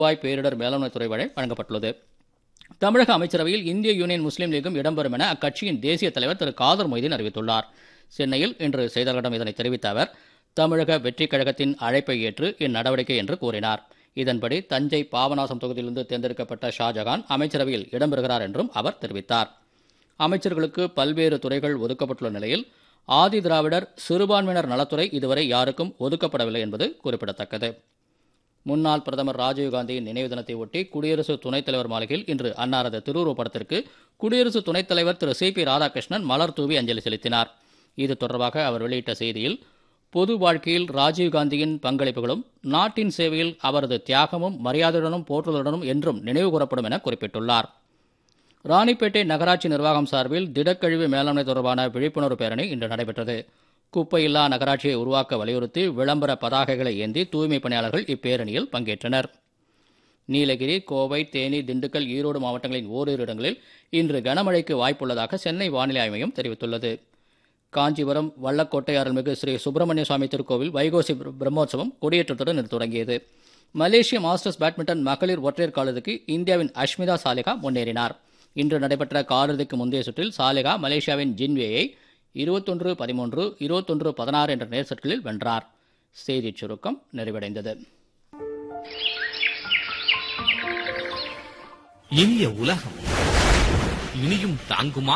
ரூபாய் பேரிடர் மேலாண்மை துறை வழி வழங்கப்பட்டுள்ளது தமிழக அமைச்சரவையில் இந்திய யூனியன் முஸ்லீம் லீகும் இடம்பெறும் என அக்கட்சியின் தேசிய தலைவர் திரு காதர் மொய்தீன் அறிவித்துள்ளார் சென்னையில் இன்று செய்தியாளர்களிடம் இதனை தெரிவித்த அவர் தமிழக வெற்றிக் கழகத்தின் அழைப்பை ஏற்று இந்நடவடிக்கை என்று கூறினார் இதன்படி தஞ்சை பாபநாசம் தொகுதியிலிருந்து தேர்ந்தெடுக்கப்பட்ட ஷாஜகான் அமைச்சரவையில் இடம்பெறுகிறார் என்றும் அவர் தெரிவித்தார் அமைச்சர்களுக்கு பல்வேறு துறைகள் ஒதுக்கப்பட்டுள்ள நிலையில் ஆதி திராவிடர் சிறுபான்மையினர் நலத்துறை இதுவரை யாருக்கும் ஒதுக்கப்படவில்லை என்பது குறிப்பிடத்தக்கது முன்னாள் பிரதமர் ராஜீவ்காந்தியின் நினைவு தினத்தை ஒட்டி குடியரசு துணைத் தலைவர் மாளிகையில் இன்று அன்னாரது திருவுருவப் படத்திற்கு குடியரசு துணைத் தலைவர் திரு சி பி ராதாகிருஷ்ணன் மலர் தூவி அஞ்சலி செலுத்தினார் இது தொடர்பாக அவர் வெளியிட்ட செய்தியில் பொது வாழ்க்கையில் ராஜீவ்காந்தியின் பங்களிப்புகளும் நாட்டின் சேவையில் அவரது தியாகமும் மரியாதையுடனும் போற்றுதலுடனும் என்றும் நினைவு கூறப்படும் என குறிப்பிட்டுள்ளார் ராணிப்பேட்டை நகராட்சி நிர்வாகம் சார்பில் திடக்கழிவு மேலாண்மை தொடர்பான விழிப்புணர்வு பேரணி இன்று நடைபெற்றது குப்பையில்லா நகராட்சியை உருவாக்க வலியுறுத்தி விளம்பர பதாகைகளை ஏந்தி தூய்மை பணியாளர்கள் இப்பேரணியில் பங்கேற்றனர் நீலகிரி கோவை தேனி திண்டுக்கல் ஈரோடு மாவட்டங்களின் ஓரிரு இடங்களில் இன்று கனமழைக்கு வாய்ப்புள்ளதாக சென்னை வானிலை ஆய்வு மையம் தெரிவித்துள்ளது காஞ்சிபுரம் வள்ளக்கோட்டை அருள்மிகு ஸ்ரீ சுப்பிரமணிய சுவாமி திருக்கோவில் வைகோசி பிர- பிரம்மோற்சவம் கொடியேற்றத்துடன் இன்று தொடங்கியது மலேசிய மாஸ்டர்ஸ் பேட்மிண்டன் மகளிர் ஒற்றையர் காலிறுதிக்கு இந்தியாவின் அஷ்மிதா சாலிகா முன்னேறினார் இன்று நடைபெற்ற காலிறுதிக்கு முந்தைய சுற்றில் சாலிகா மலேசியாவின் ஜின்வேயை இருபத்தொன்று பதிமூன்று இருபத்தொன்று பதினாறு என்ற நேர் செட்களில் வென்றார் செய்திச் சுருக்கம் நிறைவடைந்தது இனிய உலகம் இனியும் தாங்குமா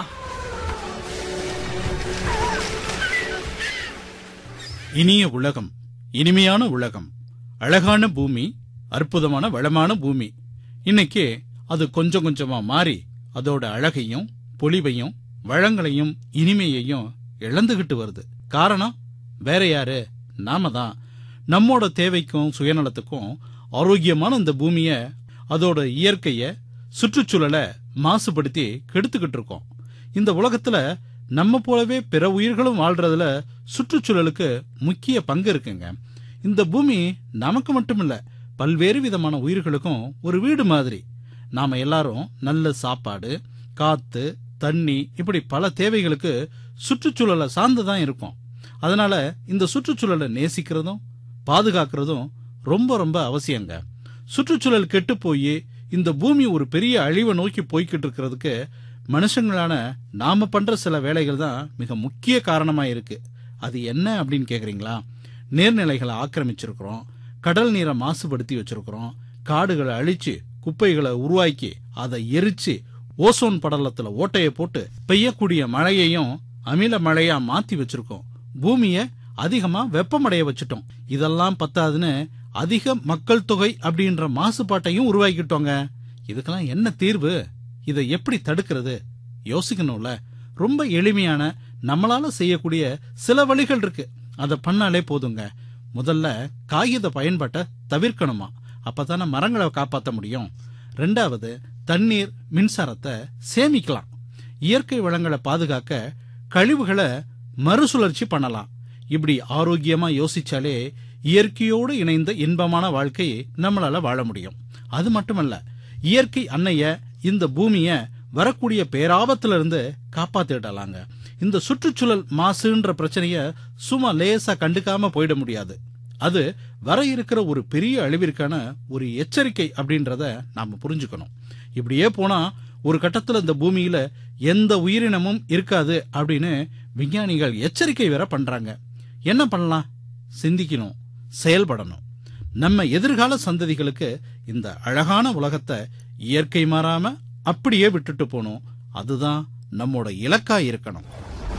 இனிய உலகம் இனிமையான உலகம் அழகான பூமி அற்புதமான வளமான பூமி இன்னைக்கு அது கொஞ்சம் கொஞ்சமா மாறி அதோட அழகையும் பொலிவையும் வளங்களையும் இனிமையையும் இழந்துகிட்டு வருது காரணம் வேற யாரு நாம தான் நம்மோட தேவைக்கும் சுயநலத்துக்கும் ஆரோக்கியமான இந்த பூமிய அதோட இயற்கைய சுற்றுச்சூழலை மாசுபடுத்தி கெடுத்துக்கிட்டு இருக்கோம் இந்த உலகத்துல நம்ம போலவே பிற உயிர்களும் வாழ்றதுல சுற்றுச்சூழலுக்கு முக்கிய பங்கு இருக்குங்க இந்த பூமி நமக்கு மட்டுமில்ல பல்வேறு விதமான உயிர்களுக்கும் ஒரு வீடு மாதிரி நாம எல்லாரும் நல்ல சாப்பாடு காத்து தண்ணி இப்படி பல தேவைகளுக்கு சுற்றுச்சூழலை சார்ந்துதான் இருக்கோம் அதனால இந்த சுற்றுச்சூழலை நேசிக்கிறதும் பாதுகாக்கிறதும் ரொம்ப ரொம்ப அவசியங்க சுற்றுச்சூழல் கெட்டு போய் இந்த பூமி ஒரு பெரிய அழிவை நோக்கி போய்கிட்டு இருக்கிறதுக்கு மனுஷங்களான நாம பண்ற சில வேலைகள் தான் மிக முக்கிய காரணமா இருக்கு அது என்ன அப்படின்னு கேக்குறீங்களா நீர்நிலைகளை ஆக்கிரமிச்சிருக்கிறோம் கடல் நீரை மாசுபடுத்தி வச்சிருக்கிறோம் காடுகளை அழிச்சு குப்பைகளை உருவாக்கி அதை எரிச்சு ஓசோன் படலத்துல ஓட்டைய போட்டு பெய்யக்கூடிய மழையையும் அமில மழையா மாத்தி வச்சிருக்கோம் பூமிய அதிகமா வெப்பமடைய வச்சுட்டோம் இதெல்லாம் பத்தாதுன்னு அதிக மக்கள் தொகை அப்படின்ற மாசுபாட்டையும் உருவாக்கிட்டோங்க இதுக்கெல்லாம் என்ன தீர்வு இதை எப்படி தடுக்கிறது யோசிக்கணும்ல ரொம்ப எளிமையான நம்மளால செய்யக்கூடிய சில வழிகள் இருக்கு அதை பண்ணாலே போதுங்க முதல்ல காகித பயன்பாட்டை தவிர்க்கணுமா அப்பதானே மரங்களை காப்பாற்ற முடியும் ரெண்டாவது தண்ணீர் மின்சாரத்தை சேமிக்கலாம் இயற்கை வளங்களை பாதுகாக்க கழிவுகளை மறுசுழற்சி பண்ணலாம் இப்படி ஆரோக்கியமா யோசிச்சாலே இயற்கையோடு இணைந்த இன்பமான வாழ்க்கையை நம்மளால வாழ முடியும் அது மட்டுமல்ல இயற்கை அன்னைய இந்த பூமிய வரக்கூடிய பேராபத்துல இருந்து காப்பாத்திடலாங்க இந்த சுற்றுச்சூழல் மாசுன்ற பிரச்சனைய சும்மா லேசா கண்டுக்காம போயிட முடியாது அது வர இருக்கிற ஒரு பெரிய அழிவிற்கான ஒரு எச்சரிக்கை அப்படின்றத நாம புரிஞ்சுக்கணும் இப்படியே போனா ஒரு கட்டத்துல இந்த பூமியில எந்த உயிரினமும் இருக்காது அப்படின்னு விஞ்ஞானிகள் எச்சரிக்கை வேற பண்றாங்க என்ன பண்ணலாம் சிந்திக்கணும் செயல்படணும் நம்ம எதிர்கால சந்ததிகளுக்கு இந்த அழகான உலகத்தை இயற்கை மாறாம அப்படியே விட்டுட்டு போகணும் அதுதான் நம்மோட இலக்கா இருக்கணும்